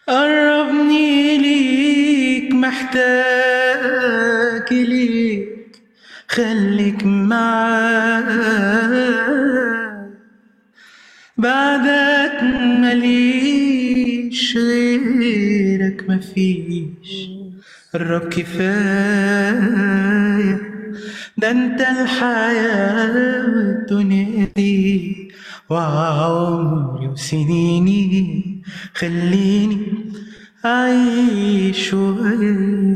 قربني ليك محتاج ليك خليك معايا بعدك ماليش غيرك مفيش الرب كفاية ده انت الحياة والدنيا دي وعمري وسنيني خليني أعيش وياك